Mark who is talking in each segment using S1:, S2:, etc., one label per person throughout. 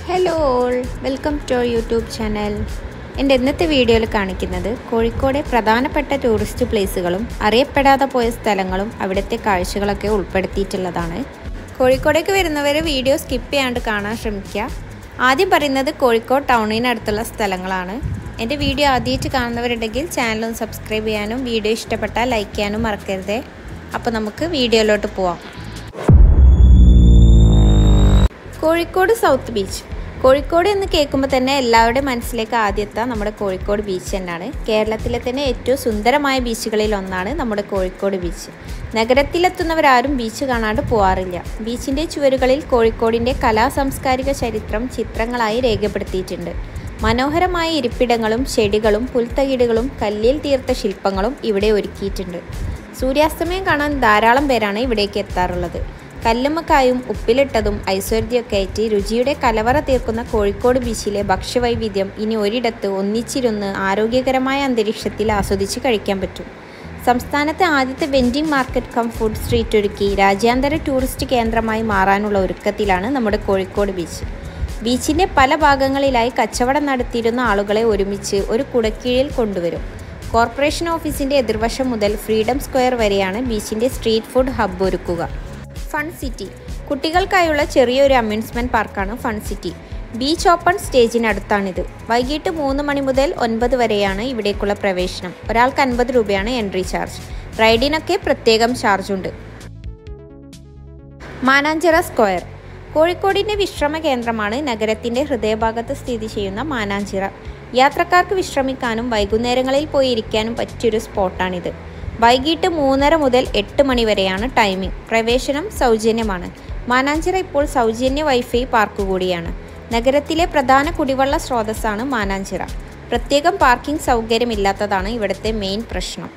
S1: hello all welcome to YouTube channel എൻ്റെ ഇന്നത്തെ വീഡിയോയിൽ കാണിക്കുന്നത് കോഴിക്കോടെ പ്രധാനപ്പെട്ട ടൂറിസ്റ്റ് പ്ലേസുകളും അറിയപ്പെടാതെ പോയ സ്ഥലങ്ങളും അവിടുത്തെ കാഴ്ചകളൊക്കെ ഉൾപ്പെടുത്തിയിട്ടുള്ളതാണ് കോഴിക്കോടേക്ക് വരുന്നവർ വീഡിയോ സ്കിപ്പ് ചെയ്യാണ്ട് കാണാൻ ശ്രമിക്കുക ആദ്യം പറയുന്നത് കോഴിക്കോട് ടൗണിനടുത്തുള്ള സ്ഥലങ്ങളാണ് എൻ്റെ വീഡിയോ ആദ്യമായിട്ട് കാണുന്നവരുണ്ടെങ്കിൽ ചാനൽ ഒന്ന് സബ്സ്ക്രൈബ് ചെയ്യാനും വീഡിയോ ഇഷ്ടപ്പെട്ടാൽ ലൈക്ക് ചെയ്യാനും മറക്കരുതേ അപ്പോൾ നമുക്ക് വീഡിയോയിലോട്ട് പോവാം കോഴിക്കോട് സൗത്ത് ബീച്ച് കോഴിക്കോട് എന്ന് കേൾക്കുമ്പോൾ തന്നെ എല്ലാവരുടെയും മനസ്സിലേക്ക് ആദ്യത്തെ നമ്മുടെ കോഴിക്കോട് ബീച്ച് തന്നെയാണ് കേരളത്തിലെ തന്നെ ഏറ്റവും സുന്ദരമായ ബീച്ചുകളിൽ ഒന്നാണ് നമ്മുടെ കോഴിക്കോട് ബീച്ച് നഗരത്തിലെത്തുന്നവരാരും ബീച്ച് കാണാണ്ട് പോവാറില്ല ബീച്ചിൻ്റെ ചുവരുകളിൽ കോഴിക്കോടിൻ്റെ കലാ സാംസ്കാരിക ചരിത്രം ചിത്രങ്ങളായി രേഖപ്പെടുത്തിയിട്ടുണ്ട് മനോഹരമായ ഇരിപ്പിടങ്ങളും ചെടികളും പുൽത്തകിടുകളും കല്ലിൽ തീർത്ത ശില്പങ്ങളും ഇവിടെ ഒരുക്കിയിട്ടുണ്ട് സൂര്യാസ്തമയം കാണാൻ ധാരാളം പേരാണ് ഇവിടേക്ക് എത്താറുള്ളത് കല്ലുമ്മക്കായും ഉപ്പിലിട്ടതും ഐശ്വര്യയൊക്കെ ആയിട്ട് രുചിയുടെ കലവറ തീർക്കുന്ന കോഴിക്കോട് ബീച്ചിലെ ഭക്ഷ്യവൈവിധ്യം ഇനി ഒരിടത്ത് ഒന്നിച്ചിരുന്ന് ആരോഗ്യകരമായ അന്തരീക്ഷത്തിൽ ആസ്വദിച്ച് കഴിക്കാൻ പറ്റും സംസ്ഥാനത്തെ ആദ്യത്തെ vending market cum food street ഒരുക്കി രാജ്യാന്തര ടൂറിസ്റ്റ് കേന്ദ്രമായി മാറാനുള്ള ഒരുക്കത്തിലാണ് നമ്മുടെ കോഴിക്കോട് ബീച്ച് ബീച്ചിൻ്റെ പല ഭാഗങ്ങളിലായി കച്ചവടം നടത്തിയിരുന്ന ആളുകളെ ഒരുമിച്ച് ഒരു കുടക്കീഴിൽ കൊണ്ടുവരും കോർപ്പറേഷൻ ഓഫീസിൻ്റെ എതിർവശം മുതൽ ഫ്രീഡം സ്ക്വയർ വരെയാണ് ബീച്ചിൻ്റെ സ്ട്രീറ്റ് ഫുഡ് ഹബ്ബ് ഒരുക്കുക ഫൺ സിറ്റി കുട്ടികൾക്കായുള്ള ചെറിയൊരു അമ്യൂസ്മെൻറ്റ് പാർക്കാണ് ഫൺ സിറ്റി ബീച്ച് ഓപ്പൺ സ്റ്റേജിനടുത്താണിത് വൈകിട്ട് മൂന്ന് മണി മുതൽ ഒൻപത് വരെയാണ് ഇവിടേക്കുള്ള പ്രവേശനം ഒരാൾക്ക് അൻപത് രൂപയാണ് എൻട്രി ചാർജ് റൈഡിനൊക്കെ പ്രത്യേകം ചാർജുണ്ട് മാനാഞ്ചിറ സ്ക്വയർ കോഴിക്കോടിൻ്റെ വിശ്രമ കേന്ദ്രമാണ് നഗരത്തിൻ്റെ ഹൃദയഭാഗത്ത് സ്ഥിതി ചെയ്യുന്ന മാനാഞ്ചിറ യാത്രക്കാർക്ക് വിശ്രമിക്കാനും വൈകുന്നേരങ്ങളിൽ പോയി ഇരിക്കാനും പറ്റിയൊരു സ്പോട്ടാണിത് വൈകിട്ട് മൂന്നര മുതൽ എട്ട് മണി വരെയാണ് ടൈമിംഗ് പ്രവേശനം സൗജന്യമാണ് മാനാഞ്ചിറ ഇപ്പോൾ സൗജന്യ വൈഫൈ പാർക്ക് കൂടിയാണ് നഗരത്തിലെ പ്രധാന കുടിവെള്ള സ്രോതസ്സാണ് മാനാഞ്ചിറ പ്രത്യേകം പാർക്കിംഗ് സൗകര്യമില്ലാത്തതാണ് ഇവിടുത്തെ മെയിൻ പ്രശ്നം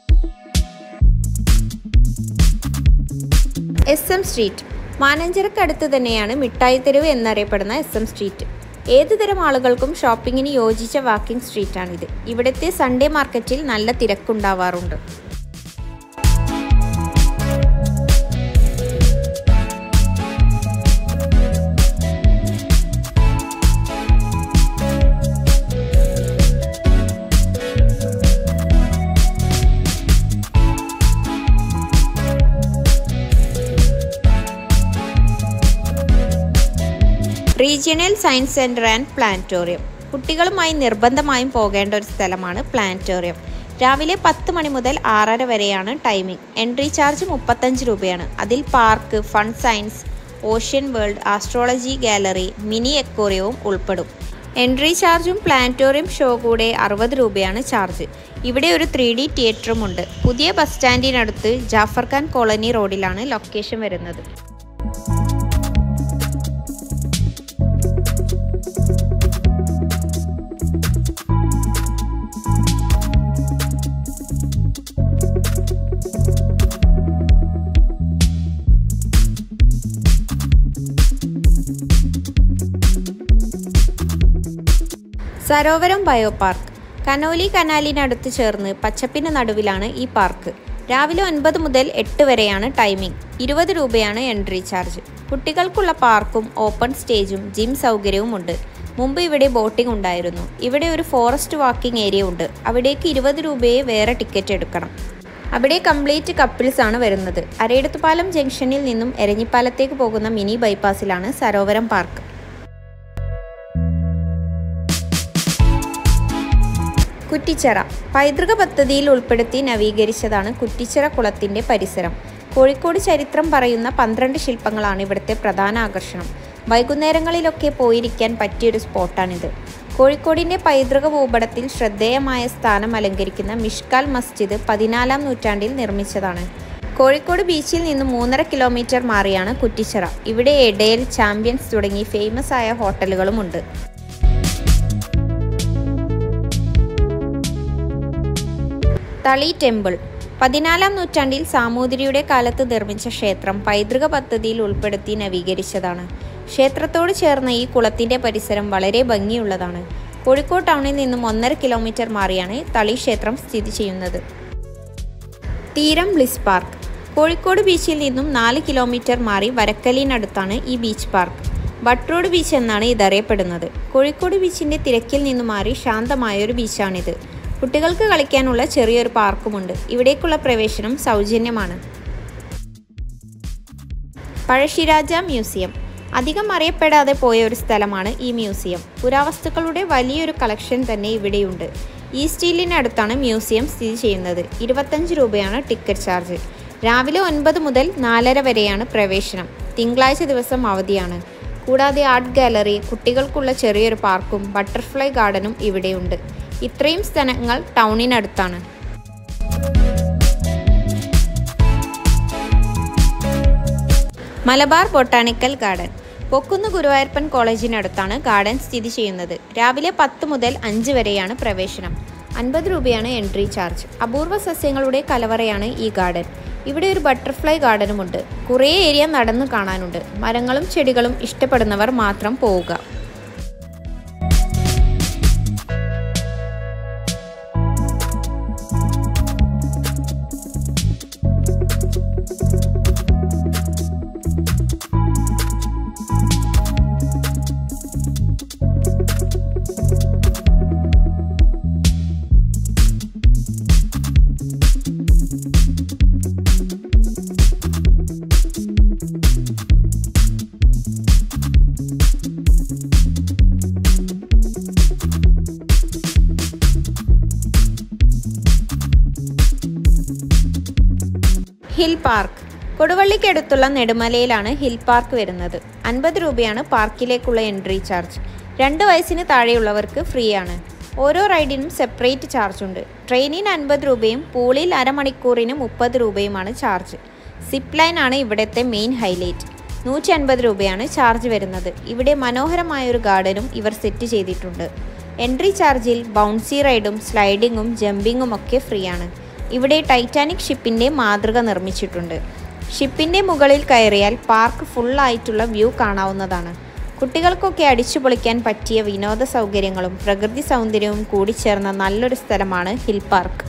S1: എസ് എം സ്ട്രീറ്റ് മാനാഞ്ചിറക്കടുത്ത് തന്നെയാണ് മിഠായി തെരുവ് എന്നറിയപ്പെടുന്ന എസ് എം സ്ട്രീറ്റ് ഏതുതരം ആളുകൾക്കും ഷോപ്പിങ്ങിന് യോജിച്ച വാക്കിംഗ് സ്ട്രീറ്റാണിത് ഇവിടുത്തെ സൺഡേ മാർക്കറ്റിൽ നല്ല തിരക്കുണ്ടാവാറുണ്ട് regional science centre and planetarium കുട്ടികളുമായി നിർബന്ധമായും പോകേണ്ട ഒരു സ്ഥലമാണ് പ്ലാനറ്റോറിയം രാവിലെ പത്ത് മണി മുതൽ ആറര വരെയാണ് ടൈമിംഗ് എൻട്രി ചാർജ് മുപ്പത്തഞ്ച് രൂപയാണ് അതിൽ park fun science ocean world astrology gallery mini എക്കോറിയവും ഉൾപ്പെടും എൻട്രി ചാർജും പ്ലാനറ്റോറിയം ഷോ കൂടെ അറുപത് രൂപയാണ് ചാർജ് ഇവിടെ ഒരു ത്രീ ഡി തിയേറ്ററും ഉണ്ട് പുതിയ ബസ് സ്റ്റാൻഡിനടുത്ത് ജാഫർ ഖാൻ കോളനി റോഡിലാണ് ലൊക്കേഷൻ വരുന്നത് സരോവരം ബയോ പാർക്ക് കനോലി കനാലിനടുത്ത് ചേർന്ന് പച്ചപ്പിന് നടുവിലാണ് ഈ പാർക്ക് രാവിലെ ഒൻപത് മുതൽ എട്ട് വരെയാണ് ടൈമിംഗ് ഇരുപത് രൂപയാണ് എൻട്രി ചാർജ് കുട്ടികൾക്കുള്ള പാർക്കും ഓപ്പൺ സ്റ്റേജും ജിം സൗകര്യവും ഉണ്ട് മുമ്പ് ഇവിടെ ബോട്ടിംഗ് ഉണ്ടായിരുന്നു ഇവിടെ ഒരു ഫോറസ്റ്റ് വാക്കിംഗ് ഏരിയ ഉണ്ട് അവിടേക്ക് ഇരുപത് രൂപയെ വേറെ ടിക്കറ്റ് എടുക്കണം അവിടെ കംപ്ലീറ്റ് കപ്പിൾസ് ആണ് വരുന്നത് അരയിടത്തുപാലം ജംഗ്ഷനിൽ നിന്നും എരഞ്ഞിപ്പാലത്തേക്ക് പോകുന്ന മിനി ബൈപ്പാസിലാണ് സരോവരം പാർക്ക് കുറ്റിച്ചിറ പൈതൃക പദ്ധതിയിൽ ഉൾപ്പെടുത്തി നവീകരിച്ചതാണ് കുറ്റിച്ചിറ കുളത്തിൻ്റെ പരിസരം കോഴിക്കോട് ചരിത്രം പറയുന്ന പന്ത്രണ്ട് ശില്പങ്ങളാണ് ഇവിടുത്തെ പ്രധാന ആകർഷണം വൈകുന്നേരങ്ങളിലൊക്കെ പോയിരിക്കാൻ പറ്റിയൊരു സ്പോട്ടാണിത് കോഴിക്കോടിൻ്റെ പൈതൃക ഭൂപടത്തിൽ ശ്രദ്ധേയമായ സ്ഥാനം അലങ്കരിക്കുന്ന മിഷ്കാൽ മസ്ജിദ് പതിനാലാം നൂറ്റാണ്ടിൽ നിർമ്മിച്ചതാണ് കോഴിക്കോട് ബീച്ചിൽ നിന്ന് മൂന്നര കിലോമീറ്റർ മാറിയാണ് കുറ്റിച്ചിറ ഇവിടെ എഡേൽ ചാമ്പ്യൻസ് തുടങ്ങി ഫേമസ് ആയ ഹോട്ടലുകളും ഉണ്ട് തളി ടെമ്പിൾ പതിനാലാം നൂറ്റാണ്ടിൽ സാമൂതിരിയുടെ കാലത്ത് നിർമ്മിച്ച ക്ഷേത്രം പൈതൃക പദ്ധതിയിൽ ഉൾപ്പെടുത്തി നവീകരിച്ചതാണ് ക്ഷേത്രത്തോട് ചേർന്ന ഈ കുളത്തിൻ്റെ പരിസരം വളരെ ഭംഗിയുള്ളതാണ് കോഴിക്കോട് ടൗണിൽ നിന്നും ഒന്നര കിലോമീറ്റർ മാറിയാണ് തളി ക്ഷേത്രം സ്ഥിതി ചെയ്യുന്നത് തീരം ബ്ലിസ് പാർക്ക് കോഴിക്കോട് ബീച്ചിൽ നിന്നും നാല് കിലോമീറ്റർ മാറി വരക്കലിനടുത്താണ് ഈ ബീച്ച് പാർക്ക് ബട്ട്റോഡ് ബീച്ച് എന്നാണ് ഇതറിയപ്പെടുന്നത് കോഴിക്കോട് ബീച്ചിൻ്റെ തിരക്കിൽ നിന്ന് മാറി ശാന്തമായൊരു ബീച്ചാണിത് കുട്ടികൾക്ക് കളിക്കാനുള്ള ചെറിയൊരു പാർക്കുമുണ്ട് ഇവിടേക്കുള്ള പ്രവേശനം സൗജന്യമാണ് പഴശ്ശിരാജ മ്യൂസിയം അധികം അറിയപ്പെടാതെ പോയ ഒരു സ്ഥലമാണ് ഈ മ്യൂസിയം പുരാവസ്തുക്കളുടെ വലിയൊരു കളക്ഷൻ തന്നെ ഇവിടെയുണ്ട് ഈസ്റ്റ് ഹില്ലിനടുത്താണ് മ്യൂസിയം സ്ഥിതി ചെയ്യുന്നത് ഇരുപത്തഞ്ച് രൂപയാണ് ടിക്കറ്റ് ചാർജ് രാവിലെ ഒൻപത് മുതൽ നാലര വരെയാണ് പ്രവേശനം തിങ്കളാഴ്ച ദിവസം അവധിയാണ് കൂടാതെ ആർട്ട് ഗാലറി കുട്ടികൾക്കുള്ള ചെറിയൊരു പാർക്കും ബട്ടർഫ്ലൈ ഗാർഡനും ഇവിടെയുണ്ട് ഇത്രയും സ്ഥലങ്ങൾ ടൗണിനടുത്താണ് മലബാർ ബൊട്ടാണിക്കൽ ഗാർഡൻ പൊക്കുന്ന് ഗുരുവായൂരപ്പൻ കോളേജിനടുത്താണ് ഗാർഡൻ സ്ഥിതി ചെയ്യുന്നത് രാവിലെ പത്ത് മുതൽ അഞ്ച് വരെയാണ് പ്രവേശനം അൻപത് രൂപയാണ് എൻട്രി ചാർജ് അപൂർവ സസ്യങ്ങളുടെ കലവറയാണ് ഈ ഗാർഡൻ ഇവിടെ ഒരു ബട്ടർഫ്ലൈ ഗാർഡനുമുണ്ട് കുറേ ഏരിയ നടന്നു കാണാനുണ്ട് മരങ്ങളും ചെടികളും ഇഷ്ടപ്പെടുന്നവർ മാത്രം പോവുക ഹിൽ പാർക്ക് കൊടുവള്ളിക്കടുത്തുള്ള നെടുമലയിലാണ് ഹിൽ പാർക്ക് വരുന്നത് അൻപത് രൂപയാണ് പാർക്കിലേക്കുള്ള എൻട്രി ചാർജ് രണ്ട് വയസ്സിന് താഴെയുള്ളവർക്ക് ഫ്രീ ആണ് ഓരോ റൈഡിനും സെപ്പറേറ്റ് ചാർജ് ഉണ്ട് ട്രെയിനിന് അൻപത് രൂപയും പൂളിൽ അരമണിക്കൂറിന് മുപ്പത് രൂപയുമാണ് ചാർജ് സിപ്പ് ലൈൻ ആണ് ഇവിടുത്തെ മെയിൻ ഹൈലൈറ്റ് നൂറ്റി അൻപത് രൂപയാണ് ചാർജ് വരുന്നത് ഇവിടെ മനോഹരമായൊരു ഗാർഡനും ഇവർ സെറ്റ് ചെയ്തിട്ടുണ്ട് എൻട്രി ചാർജിൽ ബൗൺസി റൈഡും സ്ലൈഡിങ്ങും ജമ്പിങ്ങും ഒക്കെ ഫ്രീ ആണ് ഇവിടെ ടൈറ്റാനിക് ഷിപ്പിൻ്റെ മാതൃക നിർമ്മിച്ചിട്ടുണ്ട് ഷിപ്പിൻ്റെ മുകളിൽ കയറിയാൽ പാർക്ക് ഫുള്ളായിട്ടുള്ള വ്യൂ കാണാവുന്നതാണ് കുട്ടികൾക്കൊക്കെ അടിച്ചു പൊളിക്കാൻ പറ്റിയ വിനോദ സൗകര്യങ്ങളും പ്രകൃതി സൗന്ദര്യവും കൂടിച്ചേർന്ന നല്ലൊരു സ്ഥലമാണ് hill park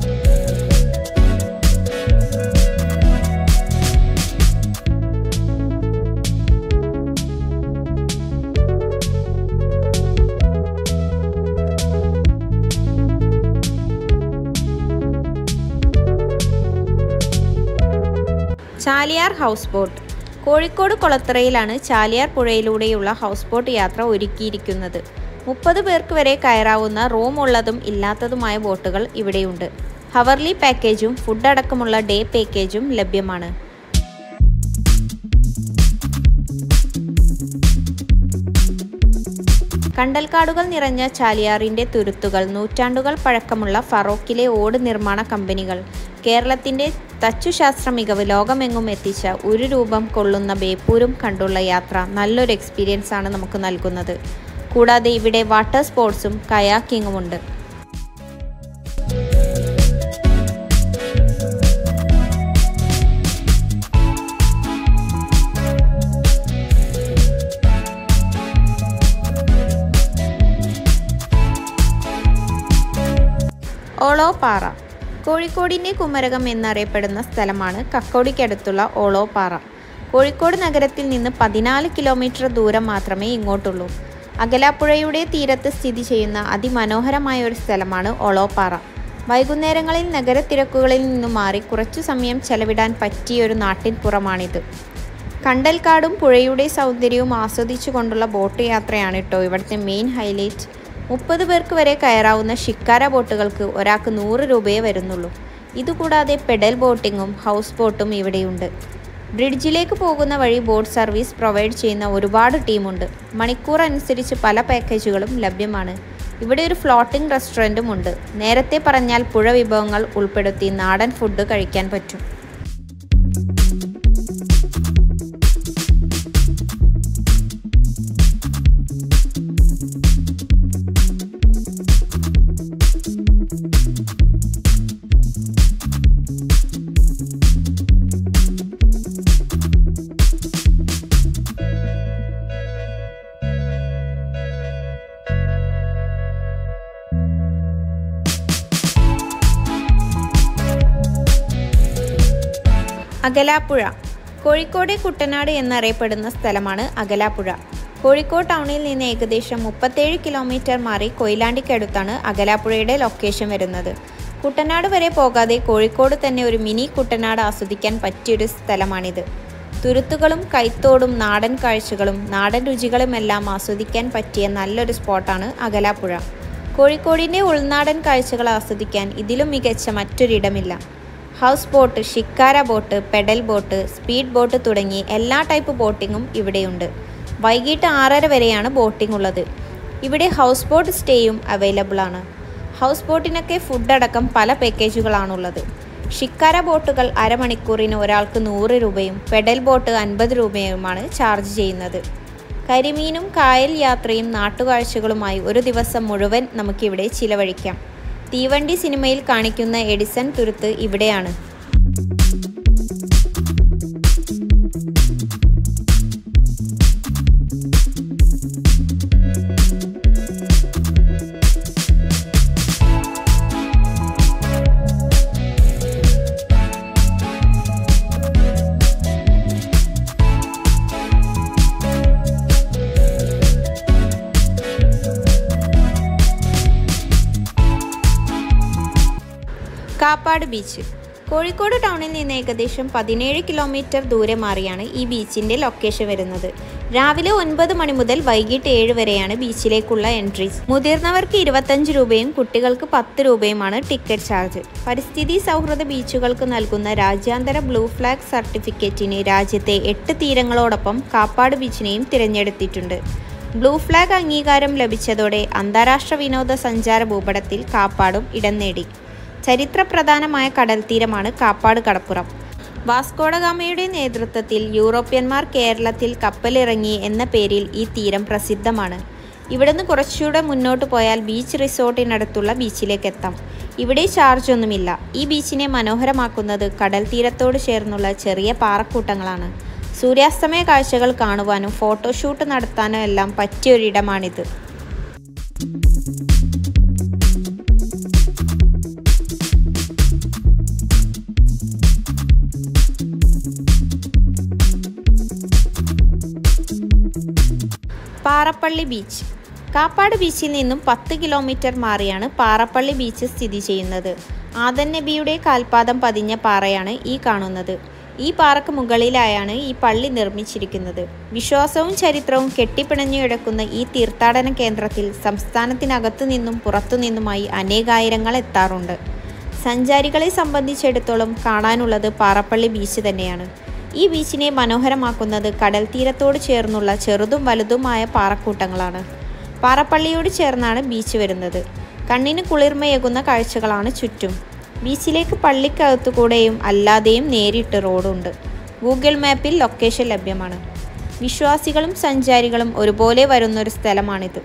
S1: Chaliyar houseboat Kozhikode കൊളത്തറയിലാണ് ചാലിയാർ പുഴയിലൂടെയുള്ള ഹൗസ് ബോട്ട് യാത്ര ഒരുക്കിയിരിക്കുന്നത് മുപ്പത് പേർക്ക് വരെ കയറാവുന്ന റൂം ഉള്ളതും ഇല്ലാത്തതുമായ ബോട്ടുകൾ ഇവിടെയുണ്ട് ഹവർലി പാക്കേജും ഫുഡ് അടക്കമുള്ള ഡേ പാക്കേജും ലഭ്യമാണ് കണ്ടൽക്കാടുകൾ നിറഞ്ഞ ചാലിയാറിന്റെ തുരുത്തുകൾ നൂറ്റാണ്ടുകൾ പഴക്കമുള്ള ഫറോക്കിലെ ഓട് നിർമ്മാണ കമ്പനികൾ കേരളത്തിന്റെ തച്ചുശാസ്ത്ര മികവ് ലോകമെങ്ങും എത്തിച്ച ഒരു രൂപം കൊള്ളുന്ന ബേപ്പൂരും കണ്ടുള്ള യാത്ര നല്ലൊരു എക്സ്പീരിയൻസ് ആണ് നമുക്ക് നൽകുന്നത് കൂടാതെ ഇവിടെ വാട്ടർ സ്പോർട്സും കയാക്കിങ്ങും ഉണ്ട് ഓളോപാറ കോഴിക്കോടിൻ്റെ കുമരകം എന്നറിയപ്പെടുന്ന സ്ഥലമാണ് കക്കോടിക്കടുത്തുള്ള ഓളോപാറ കോഴിക്കോട് നഗരത്തിൽ നിന്ന് പതിനാല് കിലോമീറ്റർ ദൂരം മാത്രമേ ഇങ്ങോട്ടുള്ളൂ അകലാപ്പുഴയുടെ തീരത്ത് സ്ഥിതി ചെയ്യുന്ന അതിമനോഹരമായ ഒരു സ്ഥലമാണ് ഒളോപ്പാറ വൈകുന്നേരങ്ങളിൽ നഗരത്തിരക്കുകളിൽ നിന്നും മാറി കുറച്ചു സമയം ചെലവിടാൻ പറ്റിയ ഒരു നാട്ടിൻപുറമാണിത് കണ്ടൽക്കാടും പുഴയുടെ സൗന്ദര്യവും ആസ്വദിച്ചുകൊണ്ടുള്ള ബോട്ട് യാത്രയാണ് കേട്ടോ ഇവിടുത്തെ മെയിൻ ഹൈലൈറ്റ് മുപ്പത് പേർക്ക് വരെ കയറാവുന്ന ഷിക്കാര ബോട്ടുകൾക്ക് ഒരാൾക്ക് നൂറ് രൂപയേ വരുന്നുള്ളൂ ഇതുകൂടാതെ പെഡൽ ബോട്ടിങ്ങും ഹൗസ് ബോട്ടും ഇവിടെയുണ്ട് ബ്രിഡ്ജിലേക്ക് പോകുന്ന വഴി ബോട്ട് സർവീസ് പ്രൊവൈഡ് ചെയ്യുന്ന ഒരുപാട് ടീമുണ്ട് മണിക്കൂർ അനുസരിച്ച് പല പാക്കേജുകളും ലഭ്യമാണ് ഇവിടെ ഒരു ഫ്ലോട്ടിംഗ് റെസ്റ്റോറൻറ്റും ഉണ്ട് നേരത്തെ പറഞ്ഞാൽ പുഴ വിഭവങ്ങൾ ഉൾപ്പെടുത്തി നാടൻ ഫുഡ് കഴിക്കാൻ പറ്റും അകലാപ്പുഴ കോഴിക്കോട് കുട്ടനാട് എന്നറിയപ്പെടുന്ന സ്ഥലമാണ് അകലാപ്പുഴ കോഴിക്കോട് ടൗണിൽ നിന്ന് ഏകദേശം മുപ്പത്തേഴ് കിലോമീറ്റർ മാറി കൊയിലാണ്ടിക്കടുത്താണ് അകലാപ്പുഴയുടെ ലൊക്കേഷൻ വരുന്നത് കുട്ടനാട് വരെ പോകാതെ കോഴിക്കോട് തന്നെ ഒരു മിനി കുട്ടനാട് ആസ്വദിക്കാൻ പറ്റിയൊരു സ്ഥലമാണിത് തുരുത്തുകളും കൈത്തോടും നാടൻ കാഴ്ചകളും നാടൻ രുചികളുമെല്ലാം ആസ്വദിക്കാൻ പറ്റിയ നല്ലൊരു സ്പോട്ടാണ് അകലാപ്പുഴ കോഴിക്കോടിൻ്റെ ഉൾനാടൻ കാഴ്ചകൾ ആസ്വദിക്കാൻ ഇതിലും മികച്ച മറ്റൊരിടമില്ല houseboat shikara boat pedal boat speed boat തുടങ്ങി എല്ലാ ടൈപ്പ് ബോട്ടിങ്ങും ഇവിടെയുണ്ട് വൈകിട്ട് ആറര വരെയാണ് ബോട്ടിംഗ് ഉള്ളത് ഇവിടെ ഹൗസ് ബോട്ട് സ്റ്റേയും അവൈലബിൾ ആണ് ഹൗസ് ബോട്ടിനൊക്കെ ഫുഡ് അടക്കം പല പാക്കേജുകളാണുള്ളത് ഷിക്കാര ബോട്ടുകൾ അരമണിക്കൂറിന് ഒരാൾക്ക് നൂറ് രൂപയും പെഡൽ ബോട്ട് അൻപത് രൂപയുമാണ് ചാർജ് ചെയ്യുന്നത് കരിമീനും കായൽ യാത്രയും നാട്ടുകാഴ്ചകളുമായി ഒരു ദിവസം മുഴുവൻ നമുക്കിവിടെ ചിലവഴിക്കാം തീവണ്ടി സിനിമയിൽ കാണിക്കുന്ന എഡിസൺ തുരുത്ത് ഇവിടെയാണ് കാപ്പാട് ബീച്ച് കോഴിക്കോട് ടൗണിൽ നിന്ന് ഏകദേശം പതിനേഴ് കിലോമീറ്റർ ദൂരെ മാറിയാണ് ഈ ബീച്ചിൻ്റെ ലൊക്കേഷൻ വരുന്നത് രാവിലെ ഒൻപത് മണി മുതൽ വൈകിട്ട് ഏഴ് വരെയാണ് ബീച്ചിലേക്കുള്ള എൻട്രീസ് മുതിർന്നവർക്ക് ഇരുപത്തഞ്ച് രൂപയും കുട്ടികൾക്ക് പത്ത് രൂപയുമാണ് ടിക്കറ്റ് ചാർജ് പരിസ്ഥിതി സൗഹൃദ ബീച്ചുകൾക്ക് നൽകുന്ന രാജ്യാന്തര ബ്ലൂ ഫ്ലാഗ് സർട്ടിഫിക്കറ്റിന് രാജ്യത്തെ എട്ട് തീരങ്ങളോടൊപ്പം കാപ്പാട് ബീച്ചിനെയും തിരഞ്ഞെടുത്തിട്ടുണ്ട് ബ്ലൂ ഫ്ലാഗ് അംഗീകാരം ലഭിച്ചതോടെ അന്താരാഷ്ട്ര വിനോദസഞ്ചാര ഭൂപടത്തിൽ കാപ്പാടും ഇടം നേടി ചരിത്രപ്രധാനമായ കടൽത്തീരമാണ് കാപ്പാട് കടപ്പുറം വാസ്കോഡഗാമയുടെ നേതൃത്വത്തിൽ യൂറോപ്യന്മാർ കേരളത്തിൽ കപ്പലിറങ്ങി എന്ന പേരിൽ ഈ തീരം പ്രസിദ്ധമാണ് ഇവിടുന്ന് കുറച്ചുകൂടെ മുന്നോട്ട് പോയാൽ ബീച്ച് റിസോർട്ടിനടുത്തുള്ള ബീച്ചിലേക്ക് എത്താം ഇവിടെ ചാർജ് ഒന്നുമില്ല ഈ ബീച്ചിനെ മനോഹരമാക്കുന്നത് കടൽ തീരത്തോട് ചേർന്നുള്ള ചെറിയ പാറക്കൂട്ടങ്ങളാണ് സൂര്യാസ്തമയ കാഴ്ചകൾ കാണുവാനും ഫോട്ടോഷൂട്ട് നടത്താനും എല്ലാം പറ്റിയൊരിടമാണിത് പാറപ്പള്ളി ബീച്ച് കാപ്പാട് ബീച്ചിൽ നിന്നും പത്ത് കിലോമീറ്റർ മാറിയാണ് പാറപ്പള്ളി ബീച്ച് സ്ഥിതി ചെയ്യുന്നത് ആദൻ നബിയുടെ കാൽപാദം പതിഞ്ഞ പാറയാണ് ഈ കാണുന്നത് ഈ പാറക്ക് മുകളിലായാണ് ഈ പള്ളി നിർമ്മിച്ചിരിക്കുന്നത് വിശ്വാസവും ചരിത്രവും കെട്ടിപ്പിണഞ്ഞു കിടക്കുന്ന ഈ തീർത്ഥാടന കേന്ദ്രത്തിൽ സംസ്ഥാനത്തിനകത്തു നിന്നും പുറത്തു നിന്നുമായി അനേകായിരങ്ങൾ എത്താറുണ്ട് സഞ്ചാരികളെ സംബന്ധിച്ചിടത്തോളം കാണാനുള്ളത് പാറപ്പള്ളി ബീച്ച് തന്നെയാണ് ഈ ബീച്ചിനെ മനോഹരമാക്കുന്നത് കടൽ തീരത്തോട് ചേർന്നുള്ള ചെറുതും വലുതുമായ പാറക്കൂട്ടങ്ങളാണ് പാറപ്പള്ളിയോട് ചേർന്നാണ് ബീച്ച് വരുന്നത് കണ്ണിന് കുളിർമയേകുന്ന കാഴ്ചകളാണ് ചുറ്റും ബീച്ചിലേക്ക് പള്ളിക്കകത്തുകൂടെയും അല്ലാതെയും നേരിട്ട് റോഡുണ്ട് ഗൂഗിൾ മാപ്പിൽ ലൊക്കേഷൻ ലഭ്യമാണ് വിശ്വാസികളും സഞ്ചാരികളും ഒരുപോലെ വരുന്നൊരു സ്ഥലമാണിത്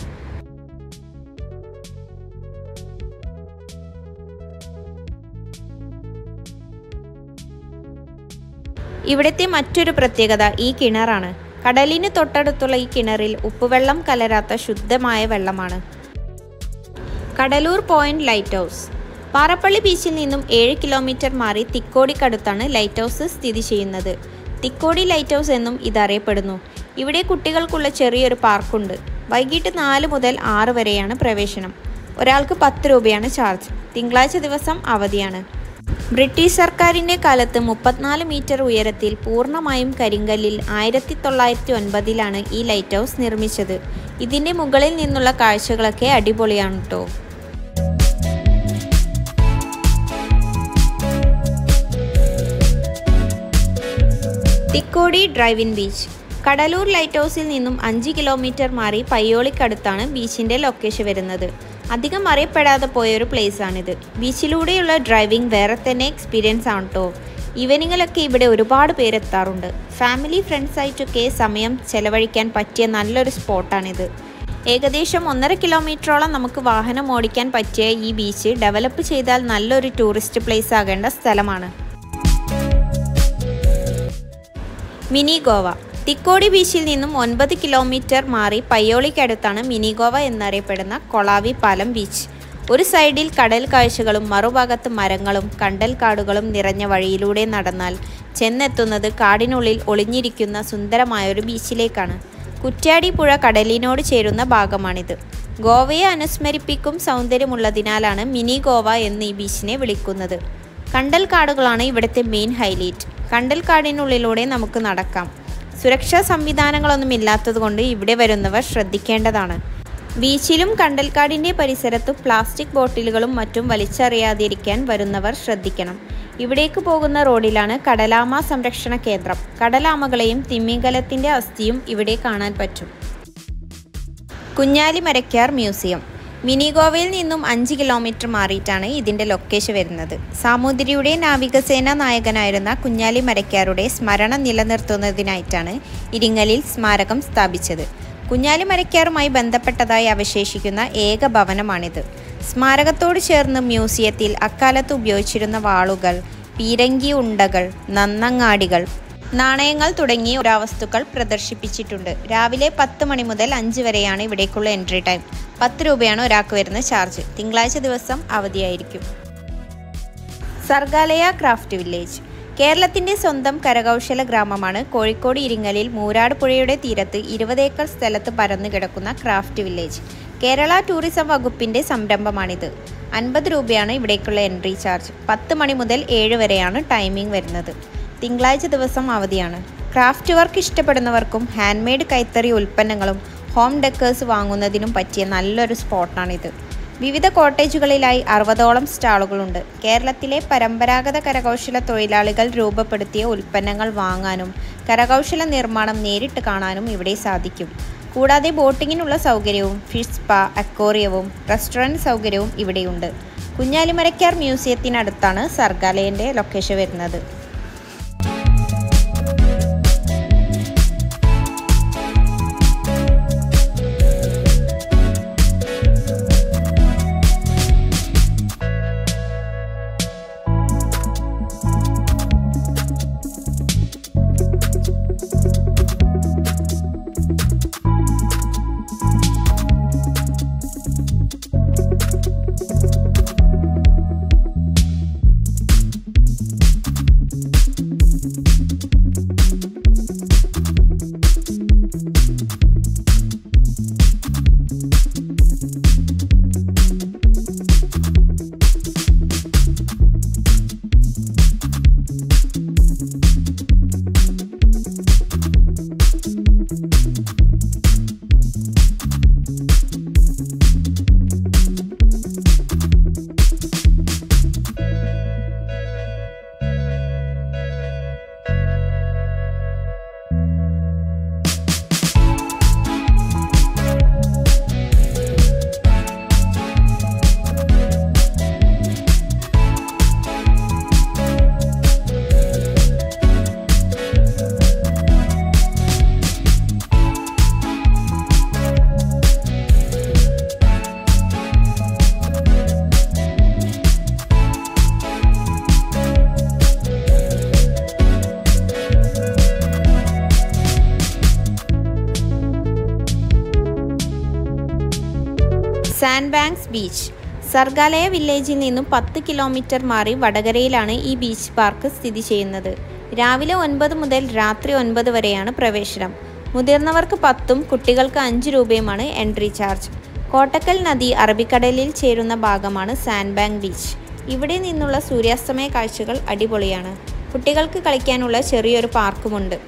S1: ഇവിടുത്തെ മറ്റൊരു പ്രത്യേകത ഈ കിണറാണ് കടലിന് തൊട്ടടുത്തുള്ള ഈ കിണറിൽ ഉപ്പുവെള്ളം കലരാത്ത ശുദ്ധമായ വെള്ളമാണ് Kadalur point lighthouse Parappally ബീച്ചിൽ നിന്നും ഏഴ് കിലോമീറ്റർ മാറി തിക്കോടിക്കടുത്താണ് ലൈറ്റ് ഹൗസ് സ്ഥിതി ചെയ്യുന്നത് തിക്കോടി ലൈറ്റ് ഹൗസ് എന്നും ഇതറിയപ്പെടുന്നു ഇവിടെ കുട്ടികൾക്കുള്ള ചെറിയൊരു പാർക്കുണ്ട് വൈകിട്ട് നാല് മുതൽ ആറ് വരെയാണ് പ്രവേശനം ഒരാൾക്ക് പത്ത് രൂപയാണ് ചാർജ് തിങ്കളാഴ്ച ദിവസം അവധിയാണ് ബ്രിട്ടീഷ് സർക്കാരിൻ്റെ കാലത്ത് മുപ്പത്തിനാല് മീറ്റർ ഉയരത്തിൽ പൂർണ്ണമായും കരിങ്കല്ലിൽ ആയിരത്തി തൊള്ളായിരത്തി ഒൻപതിലാണ് ഈ ലൈറ്റ് ഹൗസ് നിർമ്മിച്ചത് ഇതിൻ്റെ മുകളിൽ നിന്നുള്ള കാഴ്ചകളൊക്കെ അടിപൊളിയാണ് കേട്ടോ Thikkodi drive in beach Kadalur light ഹൗസിൽ നിന്നും അഞ്ച് കിലോമീറ്റർ മാറി പയ്യോളിക്കടുത്താണ് ബീച്ചിൻ്റെ ലൊക്കേഷൻ വരുന്നത് അധികം അറിയപ്പെടാതെ പോയൊരു പ്ലേസാണിത് ബീച്ചിലൂടെയുള്ള ഡ്രൈവിംഗ് വേറെ തന്നെ എക്സ്പീരിയൻസ് ആണ് കേട്ടോ ഈവനിങ്ങിലൊക്കെ ഇവിടെ ഒരുപാട് പേരെത്താറുണ്ട് ഫാമിലി ഫ്രണ്ട്സായിട്ടൊക്കെ സമയം ചെലവഴിക്കാൻ പറ്റിയ നല്ലൊരു സ്പോട്ടാണിത് ഏകദേശം ഒന്നര കിലോമീറ്ററോളം നമുക്ക് വാഹനം ഓടിക്കാൻ പറ്റിയ ഈ ബീച്ച് ഡെവലപ്പ് ചെയ്താൽ നല്ലൊരു ടൂറിസ്റ്റ് പ്ലേസ് ആകേണ്ട സ്ഥലമാണ് മിനി ഗോവ തിക്കോടി ബീച്ചിൽ നിന്നും ഒൻപത് കിലോമീറ്റർ മാറി പയ്യോളിക്കടുത്താണ് മിനി ഗോവ എന്നറിയപ്പെടുന്ന കൊളാവി പാലം ബീച്ച് ഒരു സൈഡിൽ കടൽ കാഴ്ചകളും മറുഭാഗത്ത് മരങ്ങളും കണ്ടൽ കാടുകളും നിറഞ്ഞ വഴിയിലൂടെ നടന്നാൽ ചെന്നെത്തുന്നത് കാടിനുള്ളിൽ ഒളിഞ്ഞിരിക്കുന്ന സുന്ദരമായൊരു ബീച്ചിലേക്കാണ് കുറ്റ്യാടി പുഴ കടലിനോട് ചേരുന്ന ഭാഗമാണിത് ഗോവയെ അനുസ്മരിപ്പിക്കും സൗന്ദര്യമുള്ളതിനാലാണ് മിനി ഗോവ എന്ന് ഈ ബീച്ചിനെ വിളിക്കുന്നത് കണ്ടൽ കാടുകളാണ് ഇവിടുത്തെ മെയിൻ ഹൈലൈറ്റ് കണ്ടൽ കാടിനുള്ളിലൂടെ നമുക്ക് നടക്കാം സുരക്ഷാ സംവിധാനങ്ങളൊന്നും ഇല്ലാത്തതുകൊണ്ട് ഇവിടെ വരുന്നവർ ശ്രദ്ധിക്കേണ്ടതാണ് ബീച്ചിലും കണ്ടൽക്കാടിൻ്റെ പരിസരത്തും പ്ലാസ്റ്റിക് ബോട്ടിലുകളും മറ്റും വലിച്ചെറിയാതിരിക്കാൻ വരുന്നവർ ശ്രദ്ധിക്കണം ഇവിടേക്ക് പോകുന്ന റോഡിലാണ് കടലാമ സംരക്ഷണ കേന്ദ്രം കടലാമകളെയും തിമിംഗലത്തിൻ്റെ അസ്ഥിയും ഇവിടെ കാണാൻ പറ്റും കുഞ്ഞാലി മരക്കാർ മ്യൂസിയം മിനി ഗോവയിൽ നിന്നും അഞ്ച് കിലോമീറ്റർ മാറിയിട്ടാണ് ഇതിൻ്റെ ലൊക്കേഷൻ വരുന്നത് സാമൂതിരിയുടെ നാവികസേന നായകനായിരുന്ന കുഞ്ഞാലി മരക്കാരുടെ സ്മരണ നിലനിർത്തുന്നതിനായിട്ടാണ് ഇരിങ്ങലിൽ സ്മാരകം സ്ഥാപിച്ചത് കുഞ്ഞാലി മരക്കാറുമായി ബന്ധപ്പെട്ടതായി അവശേഷിക്കുന്ന ഏക ഭവനമാണിത് സ്മാരകത്തോട് ചേർന്ന് മ്യൂസിയത്തിൽ അക്കാലത്ത് ഉപയോഗിച്ചിരുന്ന വാളുകൾ പീരങ്കി ഉണ്ടകൾ നന്നങ്ങാടികൾ നാണയങ്ങൾ തുടങ്ങിയ പുരാവസ്തുക്കൾ പ്രദർശിപ്പിച്ചിട്ടുണ്ട് രാവിലെ പത്ത് മണി മുതൽ അഞ്ച് വരെയാണ് ഇവിടേക്കുള്ള എൻട്രി ടൈം പത്ത് രൂപയാണ് ഒരാൾക്ക് വരുന്ന ചാർജ് തിങ്കളാഴ്ച ദിവസം അവധിയായിരിക്കും സർഗാലയ ക്രാഫ്റ്റ് വില്ലേജ് കേരളത്തിന്റെ സ്വന്തം കരകൗശല ഗ്രാമമാണ് കോഴിക്കോട് ഇരിങ്ങലിൽ മൂരാട് പുഴയുടെ തീരത്ത് ഇരുപത് ഏക്കർ സ്ഥലത്ത് പരന്നു കിടക്കുന്ന ക്രാഫ്റ്റ് വില്ലേജ് കേരള ടൂറിസം വകുപ്പിന്റെ സംരംഭമാണിത് അൻപത് രൂപയാണ് ഇവിടേക്കുള്ള എൻട്രി ചാർജ് പത്ത് മണി മുതൽ ഏഴ് വരെയാണ് ടൈമിംഗ് വരുന്നത് തിങ്കളാഴ്ച ദിവസം അവധിയാണ് ക്രാഫ്റ്റ് വർക്ക് ഇഷ്ടപ്പെടുന്നവർക്കും ഹാൻഡ് മെയ്ഡ് കൈത്തറി ഉൽപ്പന്നങ്ങളും ഹോം ഡെക്കേഴ്സ് വാങ്ങുന്നതിനും പറ്റിയ നല്ലൊരു സ്പോട്ടാണിത് വിവിധ കോട്ടേജുകളിലായി അറുപതോളം സ്റ്റാളുകളുണ്ട് കേരളത്തിലെ പരമ്പരാഗത കരകൗശല തൊഴിലാളികൾ രൂപപ്പെടുത്തിയ ഉൽപ്പന്നങ്ങൾ വാങ്ങാനും കരകൗശല നിർമ്മാണം നേരിട്ട് കാണാനും ഇവിടെ സാധിക്കും കൂടാതെ ബോട്ടിങ്ങിനുള്ള സൗകര്യവും ഫിഷ് സ്പാ അക്വേറിയവും റെസ്റ്റോറൻറ്റ് സൗകര്യവും ഇവിടെയുണ്ട് കുഞ്ഞാലിമരക്കാർ മ്യൂസിയത്തിനടുത്താണ് സർഗാലയൻ്റെ ലൊക്കേഷൻ വരുന്നത് സാൻഡ് ബാങ്ക്സ് ബീച്ച് സർഗാലയ വില്ലേജിൽ നിന്നും പത്ത് കിലോമീറ്റർ മാറി വടകരയിലാണ് ഈ ബീച്ച് പാർക്ക് സ്ഥിതി ചെയ്യുന്നത് രാവിലെ ഒൻപത് മുതൽ രാത്രി ഒൻപത് വരെയാണ് പ്രവേശനം മുതിർന്നവർക്ക് പത്തും കുട്ടികൾക്ക് അഞ്ച് രൂപയുമാണ് എൻട്രി ചാർജ് കോട്ടക്കൽ നദി അറബിക്കടലിൽ ചേരുന്ന ഭാഗമാണ് സാൻഡ് ബാങ്ക് ബീച്ച് ഇവിടെ നിന്നുള്ള സൂര്യാസ്തമയ കാഴ്ചകൾ അടിപൊളിയാണ് കുട്ടികൾക്ക് കളിക്കാനുള്ള ചെറിയൊരു പാർക്കുമുണ്ട്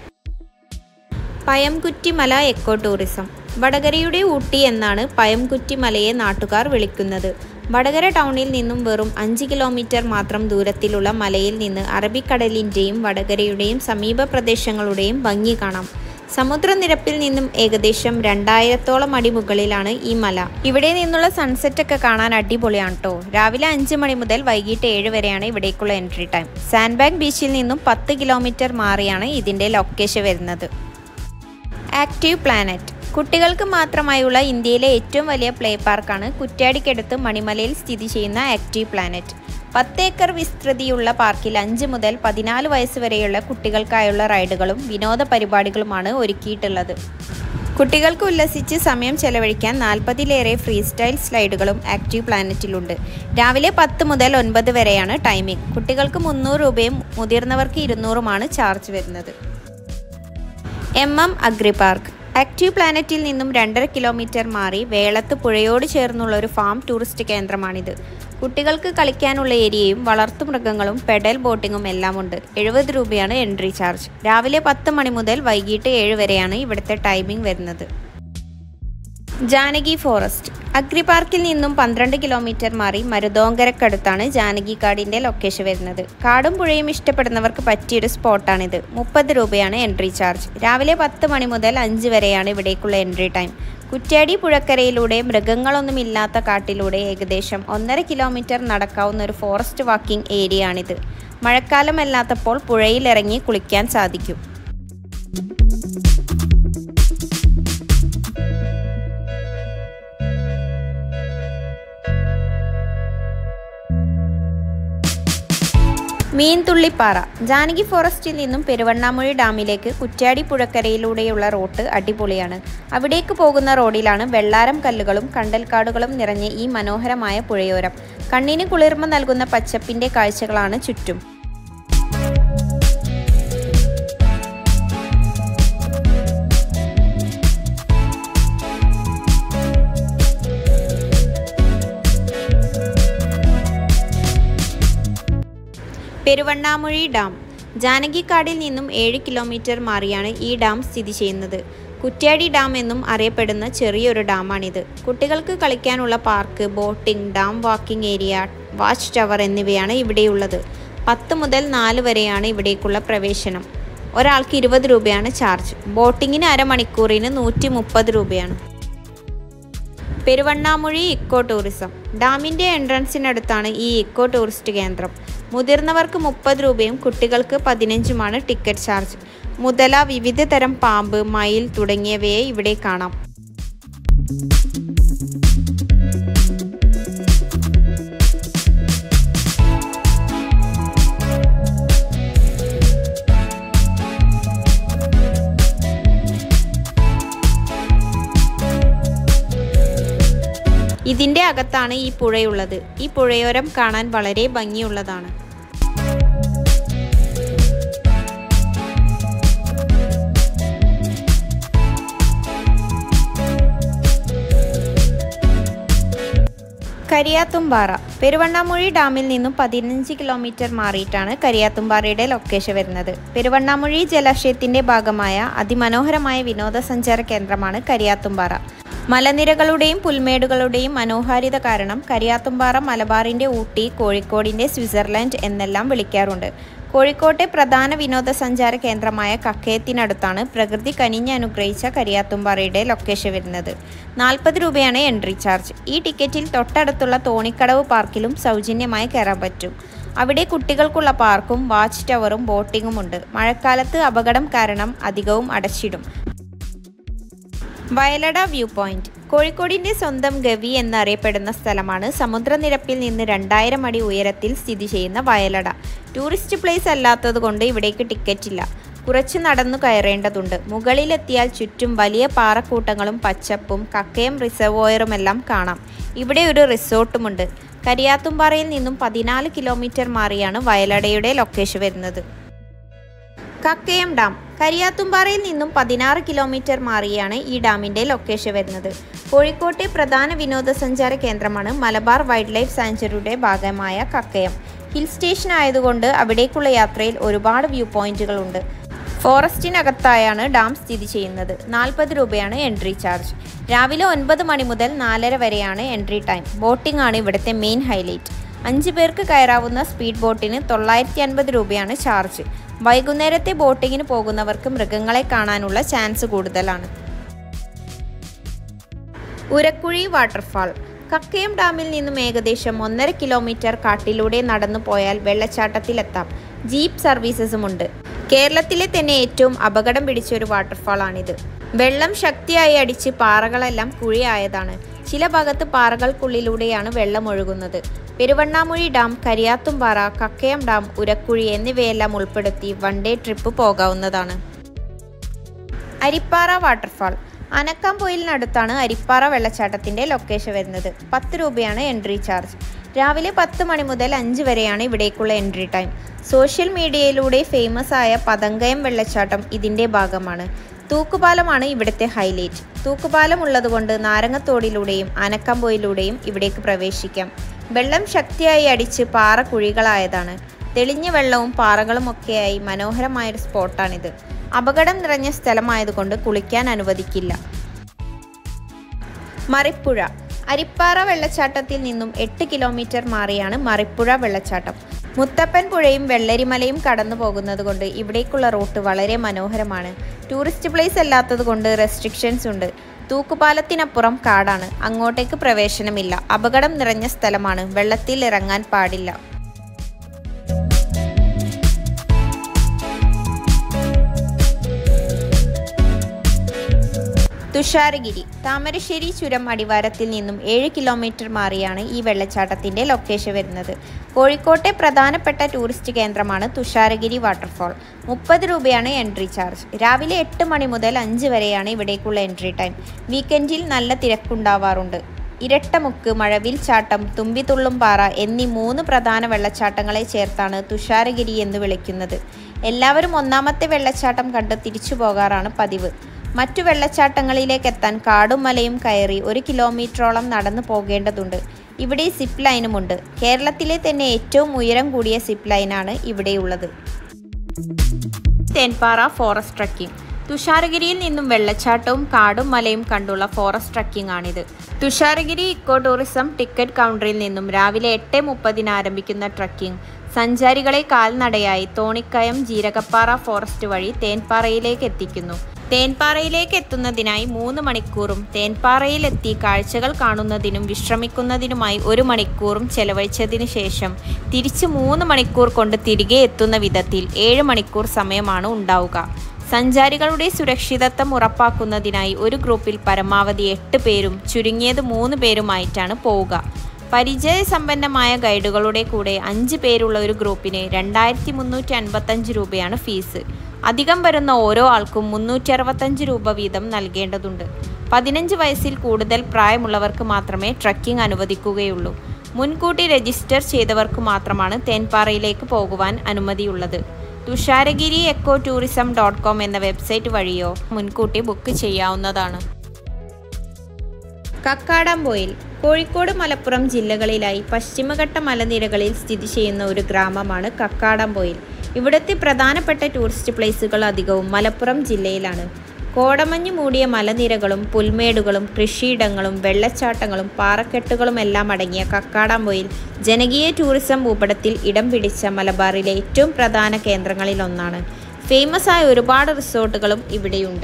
S1: പയംകുറ്റി മല എക്കോ ടൂറിസം വടകരയുടെ ഊട്ടി എന്നാണ് പയംകുറ്റി മലയെ നാട്ടുകാർ വിളിക്കുന്നത് വടകര ടൗണിൽ നിന്നും വെറും അഞ്ച് കിലോമീറ്റർ മാത്രം ദൂരത്തിലുള്ള മലയിൽ നിന്ന് അറബിക്കടലിൻ്റെയും വടകരയുടെയും സമീപ പ്രദേശങ്ങളുടെയും ഭംഗി കാണാം സമുദ്രനിരപ്പിൽ നിന്നും ഏകദേശം രണ്ടായിരത്തോളം അടി മുകളിലാണ് ഈ മല ഇവിടെ നിന്നുള്ള സൺസെറ്റ് ഒക്കെ കാണാൻ അടിപൊളിയാണ് കേട്ടോ രാവിലെ അഞ്ച് മണി മുതൽ വൈകിട്ട് ഏഴ് വരെയാണ് ഇവിടേക്കുള്ള എൻട്രി ടൈം സാൻഡ്ബാഗ് ബീച്ചിൽ നിന്നും പത്ത് കിലോമീറ്റർ മാറിയാണ് ഇതിൻ്റെ ലൊക്കേഷൻ വരുന്നത് ആക്റ്റീവ് പ്ലാനറ്റ് കുട്ടികൾക്ക് മാത്രമായുള്ള ഇന്ത്യയിലെ ഏറ്റവും വലിയ പ്ലേ പാർക്കാണ് കുറ്റ്യാടിക്കടുത്ത് മണിമലയിൽ സ്ഥിതി ചെയ്യുന്ന ആക്റ്റീവ് പ്ലാനറ്റ് പത്ത് ഏക്കർ വിസ്തൃതിയുള്ള പാർക്കിൽ അഞ്ച് മുതൽ പതിനാല് വയസ്സ് വരെയുള്ള കുട്ടികൾക്കായുള്ള റൈഡുകളും വിനോദ പരിപാടികളുമാണ് ഒരുക്കിയിട്ടുള്ളത് കുട്ടികൾക്ക് ഉല്ലസിച്ച് സമയം ചെലവഴിക്കാൻ നാൽപ്പതിലേറെ ഫ്രീ സ്റ്റൈൽ സ്ലൈഡുകളും ആക്റ്റീവ് പ്ലാനറ്റിലുണ്ട് രാവിലെ പത്ത് മുതൽ ഒൻപത് വരെയാണ് ടൈമിംഗ് കുട്ടികൾക്ക് മുന്നൂറ് രൂപയും മുതിർന്നവർക്ക് ഇരുന്നൂറുമാണ് ചാർജ് വരുന്നത് M M agri park active പ്ലാനറ്റിൽ നിന്നും രണ്ടര കിലോമീറ്റർ മാറി വേളത്ത് പുഴയോട് ചേർന്നുള്ള ഒരു ഫാം ടൂറിസ്റ്റ് കേന്ദ്രമാണിത് കുട്ടികൾക്ക് കളിക്കാനുള്ള ഏരിയയും വളർത്തുമൃഗങ്ങളും പെഡൽ ബോട്ടിങ്ങും എല്ലാം ഉണ്ട് എഴുപത് രൂപയാണ് എൻട്രി ചാർജ് രാവിലെ പത്ത് മണി മുതൽ വൈകിട്ട് ഏഴ് വരെയാണ് ഇവിടുത്തെ ടൈമിംഗ് വരുന്നത് ജാനകി ഫോറസ്റ്റ് അഗ്രി പാർക്കിൽ നിന്നും പന്ത്രണ്ട് കിലോമീറ്റർ മാറി മരുതോങ്കരക്കടുത്താണ് ജാനകി കാടിൻ്റെ ലൊക്കേഷൻ വരുന്നത് കാടും പുഴയും ഇഷ്ടപ്പെടുന്നവർക്ക് പറ്റിയൊരു സ്പോട്ടാണിത് മുപ്പത് രൂപയാണ് എൻട്രി ചാർജ് രാവിലെ പത്ത് മണി മുതൽ അഞ്ച് വരെയാണ് ഇവിടേക്കുള്ള എൻട്രി ടൈം കുറ്റ്യാടി പുഴക്കരയിലൂടെ മൃഗങ്ങളൊന്നുമില്ലാത്ത കാട്ടിലൂടെ ഏകദേശം ഒന്നര കിലോമീറ്റർ നടക്കാവുന്ന ഒരു ഫോറസ്റ്റ് വാക്കിംഗ് ഏരിയ ആണിത് മഴക്കാലമല്ലാത്തപ്പോൾ പുഴയിലിറങ്ങി കുളിക്കാൻ സാധിക്കും മീൻതുള്ളിപ്പാറ ജാനകി ഫോറസ്റ്റിൽ നിന്നും പെരുവണ്ണാമൊഴി ഡാമിലേക്ക് കുറ്റ്യാടി പുഴക്കരയിലൂടെയുള്ള റോട്ട് അടിപൊളിയാണ് അവിടേക്ക് പോകുന്ന റോഡിലാണ് വെള്ളാരം കല്ലുകളും കണ്ടൽക്കാടുകളും നിറഞ്ഞ ഈ മനോഹരമായ പുഴയോരം കണ്ണിന് കുളിർമ നൽകുന്ന പച്ചപ്പിന്റെ കാഴ്ചകളാണ് ചുറ്റും പെരുവണ്ണാമൊഴി ഡാം ജാനകിക്കാടിൽ നിന്നും ഏഴ് കിലോമീറ്റർ മാറിയാണ് ഈ ഡാം സ്ഥിതി ചെയ്യുന്നത് കുറ്റ്യാടി ഡാം എന്നും അറിയപ്പെടുന്ന ചെറിയൊരു ഡാമാണിത് കുട്ടികൾക്ക് കളിക്കാനുള്ള park boating dam walking area watch tower എന്നിവയാണ് ഇവിടെയുള്ളത് പത്ത് മുതൽ നാല് വരെയാണ് ഇവിടേക്കുള്ള പ്രവേശനം ഒരാൾക്ക് ഇരുപത് രൂപയാണ് ചാർജ് ബോട്ടിങ്ങിന് അരമണിക്കൂറിന് നൂറ്റി മുപ്പത് രൂപയാണ് പെരുവണ്ണാമൊഴി ഇക്കോ ടൂറിസം ഡാമിൻ്റെ എൻട്രൻസിനടുത്താണ് ഈ ഇക്കോ ടൂറിസ്റ്റ് കേന്ദ്രം മുതിർന്നവർക്ക് മുപ്പത് രൂപയും കുട്ടികൾക്ക് പതിനഞ്ചുമാണ് ടിക്കറ്റ് ചാർജ് മുതല വിവിധ തരം പാമ്പ് മയിൽ തുടങ്ങിയവയെ ഇവിടെ കാണാം ഇതിൻ്റെ അകത്താണ് ഈ പുഴയുള്ളത് ഈ പുഴയോരം കാണാൻ വളരെ ഭംഗിയുള്ളതാണ് കരിയാത്തുംപാറ പെരുവണ്ണാമൊഴി ഡാമിൽ നിന്നും പതിനഞ്ച് കിലോമീറ്റർ മാറിയിട്ടാണ് കരിയാത്തുംപാറയുടെ ലൊക്കേഷൻ വരുന്നത് പെരുവണ്ണാമൊഴി ജലാശയത്തിന്റെ ഭാഗമായ അതിമനോഹരമായ വിനോദസഞ്ചാര കേന്ദ്രമാണ് കരിയാത്തുംപാറ മലനിരകളുടെയും പുൽമേടുകളുടെയും മനോഹാരിത കാരണം കരിയാത്തുംപാറ മലബാറിന്റെ ഊട്ടി കോഴിക്കോടിന്റെ സ്വിറ്റ്സർലൻഡ് എന്നെല്ലാം വിളിക്കാറുണ്ട് കോഴിക്കോട്ടെ പ്രധാന വിനോദസഞ്ചാര കേന്ദ്രമായ കക്കയത്തിനടുത്താണ് പ്രകൃതി കനിഞ്ഞ് അനുഗ്രഹിച്ച കരിയാത്തുംപാറയുടെ ലൊക്കേഷൻ വരുന്നത് നാൽപ്പത് രൂപയാണ് എൻട്രി ചാർജ് ഈ ടിക്കറ്റിൽ തൊട്ടടുത്തുള്ള തോണിക്കടവ് പാർക്കിലും സൗജന്യമായി കയറാൻ പറ്റും അവിടെ കുട്ടികൾക്കുള്ള പാർക്കും വാച്ച് ടവറും ബോട്ടിങ്ങും ഉണ്ട് മഴക്കാലത്ത് അപകടം കാരണം അധികവും അടച്ചിടും വയലട വ്യൂ പോയിന്റ് കോഴിക്കോടിന്റെ സ്വന്തം ഗവി എന്നറിയപ്പെടുന്ന സ്ഥലമാണ് സമുദ്രനിരപ്പിൽ നിന്ന് രണ്ടായിരം അടി ഉയരത്തിൽ സ്ഥിതി ചെയ്യുന്ന വയലട ടൂറിസ്റ്റ് പ്ലേസ് അല്ലാത്തതുകൊണ്ട് ഇവിടേക്ക് ടിക്കറ്റ് ഇല്ല കുറച്ച് നടന്നു കയറേണ്ടതുണ്ട് മുകളിലെത്തിയാൽ ചുറ്റും വലിയ പാറക്കൂട്ടങ്ങളും പച്ചപ്പും കക്കയം റിസർവോയറുമെല്ലാം കാണാം ഇവിടെ ഒരു റിസോർട്ടുമുണ്ട് കരിയാത്തുംപാറയിൽ നിന്നും പതിനാല് കിലോമീറ്റർ മാറിയാണ് വയലടയുടെ ലൊക്കേഷൻ വരുന്നത് കക്കയം ഡാം കരിയാത്തുംപാറയിൽ നിന്നും പതിനാറ് കിലോമീറ്റർ മാറിയാണ് ഈ ഡാമിന്റെ ലൊക്കേഷൻ വരുന്നത് കോഴിക്കോട്ടെ പ്രധാന വിനോദസഞ്ചാര കേന്ദ്രമാണ് മലബാർ വൈൽഡ് ലൈഫ് സാഞ്ചുറിയുടെ ഭാഗമായ കക്കയം ഹിൽ സ്റ്റേഷൻ ആയതുകൊണ്ട് അവിടേക്കുള്ള യാത്രയിൽ ഒരുപാട് വ്യൂ പോയിന്റുകളുണ്ട് ഫോറസ്റ്റിനകത്തായാണ് ഡാം സ്ഥിതി ചെയ്യുന്നത് നാൽപ്പത് രൂപയാണ് എൻട്രി ചാർജ് രാവിലെ ഒൻപത് മണി മുതൽ നാലര വരെയാണ് എൻട്രി ടൈം ബോട്ടിംഗ് ആണ് ഇവിടുത്തെ മെയിൻ ഹൈലൈറ്റ് അഞ്ച് പേർക്ക് കയറാവുന്ന സ്പീഡ് ബോട്ടിന് തൊള്ളായിരത്തി അൻപത് രൂപയാണ് ചാർജ് വൈകുന്നേരത്തെ ബോട്ടിങ്ങിന് പോകുന്നവർക്ക് മൃഗങ്ങളെ കാണാനുള്ള ചാൻസ് കൂടുതലാണ് ഉരക്കുഴി വാട്ടർഫാൾ കക്കയം ഡാമിൽ നിന്നും ഏകദേശം ഒന്നര കിലോമീറ്റർ കാട്ടിലൂടെ നടന്നു പോയാൽ വെള്ളച്ചാട്ടത്തിലെത്താം ജീപ്പ് സർവീസസുമുണ്ട് കേരളത്തിലെ തന്നെ ഏറ്റവും അപകടം പിടിച്ച ഒരു വാട്ടർഫാളാണിത് വെള്ളം ശക്തിയായി അടിച്ച് പാറകളെല്ലാം കുഴിയായതാണ് ചില ഭാഗത്ത് പാറകൾക്കുള്ളിലൂടെയാണ് വെള്ളം ഒഴുകുന്നത് പെരുവണ്ണാമൊഴി ഡാം കരിയാത്തുംപാറ കക്കയം ഡാം ഉരക്കുഴി എന്നിവയെല്ലാം ഉൾപ്പെടുത്തി വൺ ഡേ ട്രിപ്പ് പോകാവുന്നതാണ് അരിപ്പാറ വാട്ടർഫാൾ അനക്കാംപൊയിലിനടുത്താണ് അരിപ്പാറ വെള്ളച്ചാട്ടത്തിന്റെ ലൊക്കേഷൻ വരുന്നത് പത്ത് രൂപയാണ് എൻട്രി ചാർജ് രാവിലെ പത്ത് മണി മുതൽ അഞ്ച് വരെയാണ് ഇവിടേക്കുള്ള എൻട്രി ടൈം സോഷ്യൽ മീഡിയയിലൂടെ ഫേമസ് ആയ പതങ്കയം വെള്ളച്ചാട്ടം ഇതിന്റെ ഭാഗമാണ് തൂക്കുപാലമാണ് ഇവിടുത്തെ ഹൈലൈറ്റ് തൂക്കുപാലം ഉള്ളതുകൊണ്ട് നാരങ്ങത്തോടിലൂടെയും ആനക്കമ്പോയിലൂടെയും ഇവിടേക്ക് പ്രവേശിക്കാം വെള്ളം ശക്തിയായി അടിച്ച് പാറ കുഴികളായതാണ് തെളിഞ്ഞ വെള്ളവും പാറകളും ഒക്കെയായി മനോഹരമായൊരു സ്പോട്ടാണിത് അപകടം നിറഞ്ഞ സ്ഥലമായതുകൊണ്ട് കുളിക്കാൻ അനുവദിക്കില്ല മറിപ്പുഴ അരിപ്പാറ വെള്ളച്ചാട്ടത്തിൽ നിന്നും എട്ട് കിലോമീറ്റർ മാറിയാണ് മറിപ്പുഴ വെള്ളച്ചാട്ടം മുത്തപ്പൻ പുഴയും വെള്ളരിമലയും കടന്നു പോകുന്നത് കൊണ്ട് ഇവിടേക്കുള്ള റൂട്ട് വളരെ മനോഹരമാണ് ടൂറിസ്റ്റ് പ്ലേസ് അല്ലാത്തത് കൊണ്ട് റെസ്ട്രിക്ഷൻസ് ഉണ്ട് തൂക്കുപാലത്തിനപ്പുറം കാടാണ് അങ്ങോട്ടേക്ക് പ്രവേശനമില്ല അപകടം നിറഞ്ഞ സ്ഥലമാണ് വെള്ളത്തിൽ ഇറങ്ങാൻ പാടില്ല തുഷാരഗിരി താമരശ്ശേരി ചുരം അടിവാരത്തിൽ നിന്നും ഏഴ് കിലോമീറ്റർ മാറിയാണ് ഈ വെള്ളച്ചാട്ടത്തിന്റെ ലൊക്കേഷൻ വരുന്നത് കോഴിക്കോട്ടെ പ്രധാനപ്പെട്ട ടൂറിസ്റ്റ് കേന്ദ്രമാണ് തുഷാരഗിരി വാട്ടർഫാൾ മുപ്പത് രൂപയാണ് എൻട്രി ചാർജ് രാവിലെ എട്ട് മണി മുതൽ അഞ്ച് വരെയാണ് ഇവിടേക്കുള്ള എൻട്രി ടൈം വീക്കെൻഡിൽ നല്ല തിരക്കുണ്ടാവാറുണ്ട് ഇരട്ടമുക്ക് മഴവിൽ ചാട്ടം തുമ്പിതുള്ളും പാറ എന്നീ മൂന്ന് പ്രധാന വെള്ളച്ചാട്ടങ്ങളെ ചേർത്താണ് തുഷാരഗിരി എന്ന് വിളിക്കുന്നത് എല്ലാവരും ഒന്നാമത്തെ വെള്ളച്ചാട്ടം കണ്ട് തിരിച്ചു പോകാറാണ് പതിവ് മറ്റു വെള്ളച്ചാട്ടങ്ങളിലേക്ക് എത്താൻ കാടും മലയും കയറി ഒരു കിലോമീറ്ററോളം നടന്നു പോകേണ്ടതുണ്ട് ഇവിടെ സിപ്പ് ലൈനുമുണ്ട് കേരളത്തിലെ തന്നെ ഏറ്റവും ഉയരം കൂടിയ സിപ്പ് ലൈനാണ് ഇവിടെയുള്ളത് തേൻപാറ ഫോറസ്റ്റ് ട്രക്കിംഗ് തുഷാരഗിരിയിൽ നിന്നും വെള്ളച്ചാട്ടവും കാടും മലയും കണ്ടുള്ള ഫോറസ്റ്റ് ട്രക്കിംഗ് ആണിത് തുഷാരഗിരി ഇക്കോ ടൂറിസം ടിക്കറ്റ് കൗണ്ടറിൽ നിന്നും രാവിലെ എട്ട് മുപ്പതിന് ആരംഭിക്കുന്ന ട്രക്കിംഗ് സഞ്ചാരികളെ കാൽനടയായി തോണിക്കയം ജീരകപ്പാറ ഫോറസ്റ്റ് വഴി തേൻപാറയിലേക്ക് എത്തിക്കുന്നു തേൻപാറയിലേക്ക് എത്തുന്നതിനായി മൂന്ന് മണിക്കൂറും തേൻപാറയിലെത്തി കാഴ്ചകൾ കാണുന്നതിനും വിശ്രമിക്കുന്നതിനുമായി ഒരു മണിക്കൂറും ചെലവഴിച്ചതിന് ശേഷം തിരിച്ച് മൂന്ന് മണിക്കൂർ കൊണ്ട് തിരികെ എത്തുന്ന വിധത്തിൽ ഏഴ് മണിക്കൂർ സമയമാണ് ഉണ്ടാവുക സഞ്ചാരികളുടെ സുരക്ഷിതത്വം ഉറപ്പാക്കുന്നതിനായി ഒരു ഗ്രൂപ്പിൽ പരമാവധി എട്ട് പേരും ചുരുങ്ങിയത് മൂന്ന് പേരുമായിട്ടാണ് പോവുക പരിചയസമ്പന്നമായ ഗൈഡുകളുടെ കൂടെ അഞ്ച് പേരുള്ള ഒരു ഗ്രൂപ്പിന് രണ്ടായിരത്തി മുന്നൂറ്റി അൻപത്തഞ്ച് രൂപയാണ് ഫീസ് അധികം വരുന്ന ഓരോ ആൾക്കും മുന്നൂറ്റി അറുപത്തഞ്ച് രൂപ വീതം നൽകേണ്ടതുണ്ട് പതിനഞ്ച് വയസ്സിൽ കൂടുതൽ പ്രായമുള്ളവർക്ക് മാത്രമേ ട്രക്കിംഗ് അനുവദിക്കുകയുള്ളൂ മുൻകൂട്ടി രജിസ്റ്റർ ചെയ്തവർക്ക് മാത്രമാണ് തേൻപാറയിലേക്ക് പോകുവാൻ അനുമതിയുള്ളത് Thusharagiri eco tourism dot com എന്ന വെബ്സൈറ്റ് വഴിയോ മുൻകൂട്ടി ബുക്ക് ചെയ്യാവുന്നതാണ് കക്കാടംപോയിൽ കോഴിക്കോട് മലപ്പുറം ജില്ലകളിലായി പശ്ചിമഘട്ട മലനിരകളിൽ സ്ഥിതി ചെയ്യുന്ന ഒരു ഗ്രാമമാണ് കക്കാടംപോയിൽ ഇവിടുത്തെ പ്രധാനപ്പെട്ട ടൂറിസ്റ്റ് പ്ലേസുകൾ അധികവും മലപ്പുറം ജില്ലയിലാണ് കോടമഞ്ഞ് മൂടിയ മലനിരകളും പുൽമേടുകളും കൃഷിയിടങ്ങളും വെള്ളച്ചാട്ടങ്ങളും പാറക്കെട്ടുകളും എല്ലാം അടങ്ങിയ കക്കാടംപോയിൽ ജനകീയ ടൂറിസം ഭൂപടത്തിൽ ഇടം പിടിച്ച മലബാറിലെ ഏറ്റവും പ്രധാന കേന്ദ്രങ്ങളിലൊന്നാണ് ഫേമസ് ആയ ഒരുപാട് റിസോർട്ടുകളും ഇവിടെയുണ്ട്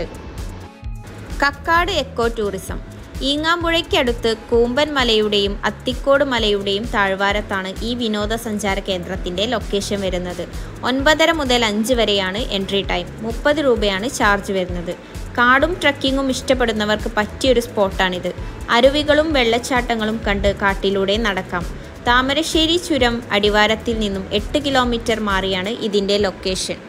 S1: കക്കാട് എക്കോ ടൂറിസം ഈങ്ങാമ്പുഴയ്ക്കടുത്ത് കൂമ്പൻ മലയുടെയും അത്തിക്കോട് മലയുടെയും താഴ്വാരത്താണ് ഈ വിനോദസഞ്ചാര കേന്ദ്രത്തിൻ്റെ ലൊക്കേഷൻ വരുന്നത് ഒൻപതര മുതൽ അഞ്ച് വരെയാണ് എൻട്രി ടൈം മുപ്പത് രൂപയാണ് ചാർജ് വരുന്നത് കാടും ട്രക്കിങ്ങും ഇഷ്ടപ്പെടുന്നവർക്ക് പറ്റിയൊരു സ്പോട്ടാണിത് അരുവികളും വെള്ളച്ചാട്ടങ്ങളും കണ്ട് കാട്ടിലൂടെ നടക്കാം താമരശ്ശേരി ചുരം അടിവാരത്തിൽ നിന്നും എട്ട് കിലോമീറ്റർ മാറിയാണ് ഇതിൻ്റെ ലൊക്കേഷൻ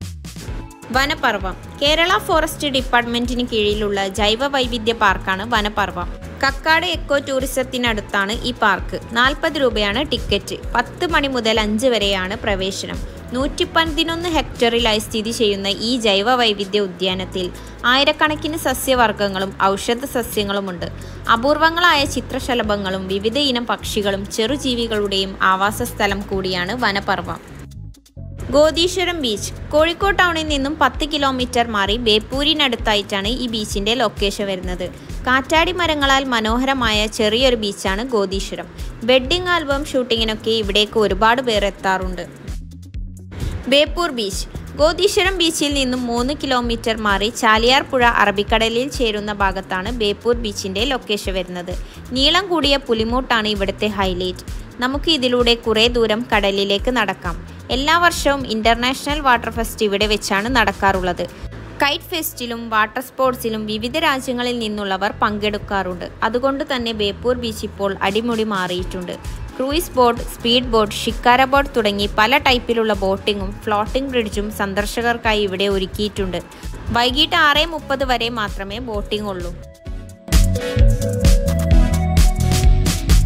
S1: വനപർവം കേരള ഫോറസ്റ്റ് ഡിപ്പാർട്ട്മെന്റിന് കീഴിലുള്ള ജൈവ വൈവിധ്യ പാർക്കാണ് വനപർവം കക്കാട് എക്കോ ടൂറിസത്തിനടുത്താണ് ഈ പാർക്ക് നാൽപ്പത് രൂപയാണ് ടിക്കറ്റ് പത്ത് മണി മുതൽ അഞ്ച് വരെയാണ് പ്രവേശനം നൂറ്റി പതിനൊന്ന് ഹെക്ടറിലായി സ്ഥിതി ചെയ്യുന്ന ഈ ജൈവ വൈവിധ്യ ഉദ്യാനത്തിൽ ആയിരക്കണക്കിന് സസ്യവർഗ്ഗങ്ങളും ഔഷധ സസ്യങ്ങളുമുണ്ട് അപൂർവങ്ങളായ ചിത്രശലഭങ്ങളും വിവിധ ഇനം പക്ഷികളും ചെറുജീവികളുടെയും ആവാസ സ്ഥലം കൂടിയാണ് വനപർവം ഗോദീശ്വരം ബീച്ച് കോഴിക്കോട് ടൗണിൽ നിന്നും പത്ത് കിലോമീറ്റർ മാറി ബേപ്പൂരിനടുത്തായിട്ടാണ് ഈ ബീച്ചിന്റെ ലൊക്കേഷൻ വരുന്നത് കാറ്റാടി മരങ്ങളാൽ മനോഹരമായ ചെറിയൊരു ബീച്ചാണ് ഗോദീശ്വരം വെഡ്ഡിംഗ് ആൽബം ഷൂട്ടിങ്ങിനൊക്കെ ഇവിടേക്ക് ഒരുപാട് പേർ എത്താറുണ്ട് ബേപ്പൂർ ബീച്ച് ഗോദീശ്വരം ബീച്ചിൽ നിന്നും മൂന്ന് കിലോമീറ്റർ മാറി ചാലിയാർ പുഴ അറബിക്കടലിൽ ചേരുന്ന ഭാഗത്താണ് ബേപ്പൂർ ബീച്ചിന്റെ ലൊക്കേഷൻ വരുന്നത് നീളം കൂടിയ പുലിമൂട്ടാണ് ഇവിടുത്തെ ഹൈലൈറ്റ് നമുക്ക് ഇതിലൂടെ കുറേ ദൂരം കടലിലേക്ക് നടക്കാം എല്ലാ വർഷവും ഇന്റർനാഷണൽ വാട്ടർ ഫെസ്റ്റ് ഇവിടെ വെച്ചാണ് നടക്കാറുള്ളത് കൈറ്റ് ഫെസ്റ്റിലും വാട്ടർ സ്പോർട്സിലും വിവിധ രാജ്യങ്ങളിൽ നിന്നുള്ളവർ പങ്കെടുക്കാറുണ്ട് അതുകൊണ്ട് തന്നെ ബേപ്പൂർ ബീച്ച് ഇപ്പോൾ അടിമുടി മാറിയിട്ടുണ്ട് cruise boat speed boat shikara boat തുടങ്ങി പല ടൈപ്പിലുള്ള ബോട്ടിങ്ങും ഫ്ലോട്ടിംഗ് ബ്രിഡ്ജും സന്ദർശകർക്കായി ഇവിടെ ഒരുക്കിയിട്ടുണ്ട് വൈകിട്ട് ആറ് മുപ്പത് വരെ മാത്രമേ ബോട്ടിംഗ് ഉള്ളൂ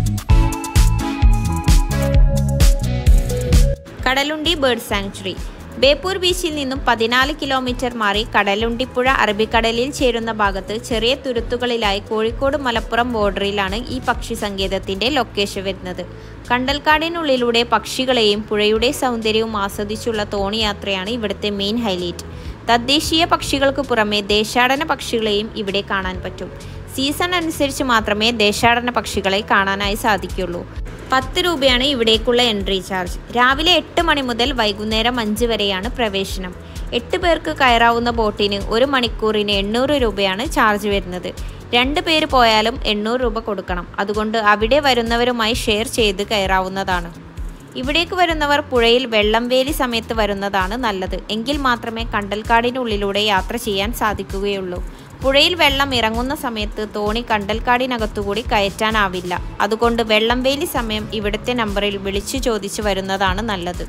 S1: കടലുണ്ടി ബേർഡ് സാങ്ച്വറി ബേപ്പൂർ ബീച്ചിൽ നിന്നും പതിനാല് കിലോമീറ്റർ മാറി കടലുണ്ടിപ്പുഴ അറബിക്കടലിൽ ചേരുന്ന ഭാഗത്ത് ചെറിയ തുരുത്തുകളിലായി കോഴിക്കോട് മലപ്പുറം ബോർഡറിലാണ് ഈ പക്ഷി സങ്കേതത്തിന്റെ ലൊക്കേഷൻ വരുന്നത് കണ്ടൽക്കാടിനുള്ളിലൂടെ പക്ഷികളെയും പുഴയുടെ സൗന്ദര്യവും ആസ്വദിച്ചുള്ള തോണിയാത്രയാണ് ഇവിടുത്തെ മെയിൻ ഹൈലൈറ്റ് തദ്ദേശീയ പക്ഷികൾക്ക് പുറമെ ദേശാടന പക്ഷികളെയും ഇവിടെ കാണാൻ പറ്റും സീസൺ അനുസരിച്ച് മാത്രമേ ദേശാടന പക്ഷികളെ കാണാനായി സാധിക്കുള്ളൂ പത്ത് രൂപയാണ് ഇവിടേക്കുള്ള എൻട്രി ചാർജ് രാവിലെ എട്ട് മണി മുതൽ വൈകുന്നേരം അഞ്ച് വരെയാണ് പ്രവേശനം എട്ട് പേർക്ക് കയറാവുന്ന ബോട്ടിന് ഒരു മണിക്കൂറിന് എണ്ണൂറ് രൂപയാണ് ചാർജ് വരുന്നത് രണ്ട് പേര് പോയാലും എണ്ണൂറ് രൂപ കൊടുക്കണം അതുകൊണ്ട് അവിടെ വരുന്നവരുമായി ഷെയർ ചെയ്ത് കയറാവുന്നതാണ് ഇവിടേക്ക് വരുന്നവർ പുഴയിൽ വെള്ളം വേലി സമയത്ത് വരുന്നതാണ് നല്ലത് എങ്കിൽ മാത്രമേ കണ്ടൽക്കാടിനുള്ളിലൂടെ യാത്ര ചെയ്യാൻ സാധിക്കുകയുള്ളൂ പുഴയിൽ വെള്ളം ഇറങ്ങുന്ന സമയത്ത് തോണി കണ്ടൽക്കാടിനകത്തുകൂടി കയറ്റാനാവില്ല അതുകൊണ്ട് വെള്ളം വേലി സമയം ഇവിടുത്തെ നമ്പറിൽ വിളിച്ചു ചോദിച്ചു വരുന്നതാണ് നല്ലത്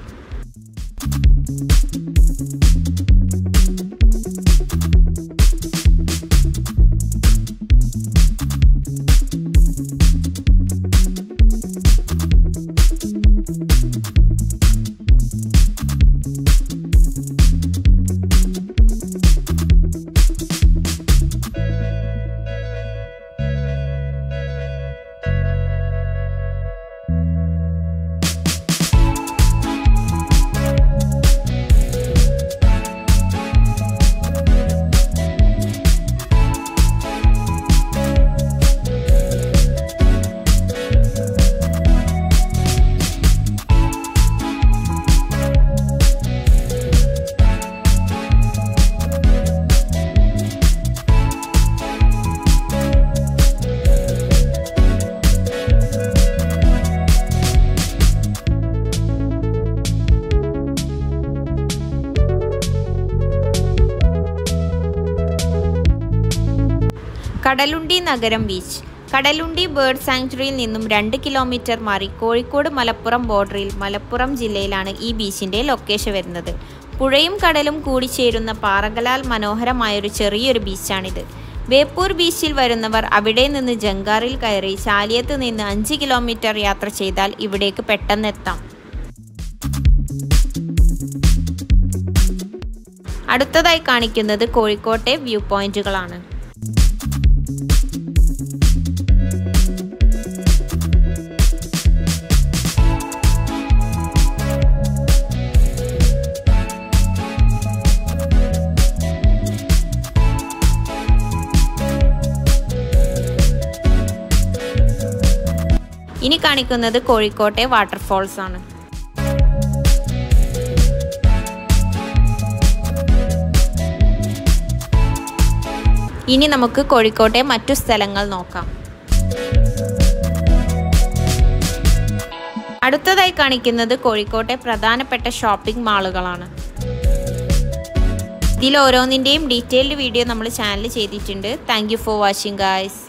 S1: കടലുണ്ടി നഗരം ബീച്ച് കടലുണ്ടി ബേർഡ് സാങ്ച്വറിയിൽ നിന്നും രണ്ട് കിലോമീറ്റർ മാറി കോഴിക്കോട് മലപ്പുറം ബോർഡറിൽ മലപ്പുറം ജില്ലയിലാണ് ഈ ബീച്ചിൻ്റെ ലൊക്കേഷൻ വരുന്നത് പുഴയും കടലും കൂടിച്ചേരുന്ന പാറകളാൽ മനോഹരമായൊരു ചെറിയൊരു ബീച്ചാണിത് ബേപ്പൂർ ബീച്ചിൽ വരുന്നവർ അവിടെ നിന്ന് ജങ്കാറിൽ കയറി ചാലിയത്ത് നിന്ന് അഞ്ച് കിലോമീറ്റർ യാത്ര ചെയ്താൽ ഇവിടേക്ക് പെട്ടെന്നെത്താം അടുത്തതായി കാണിക്കുന്നത് കോഴിക്കോട്ടെ വ്യൂ പോയിന്റുകളാണ് ഇനി കാണിക്കുന്നത് കോഴിക്കോട്ടെ വാട്ടർഫോൾസ് ആണ് ഇനി നമുക്ക് കോഴിക്കോട്ടെ മറ്റു സ്ഥലങ്ങൾ നോക്കാം അടുത്തതായി കാണിക്കുന്നത് കോഴിക്കോട്ടെ പ്രധാനപ്പെട്ട ഷോപ്പിംഗ് മാളുകളാണ് ഇതിൽ ഓരോന്നിൻ്റെയും ഡീറ്റെയിൽഡ് വീഡിയോ നമ്മൾ ചാനൽ ചെയ്തിട്ടുണ്ട് താങ്ക് ഫോർ വാച്ചിങ് ഗായ്സ്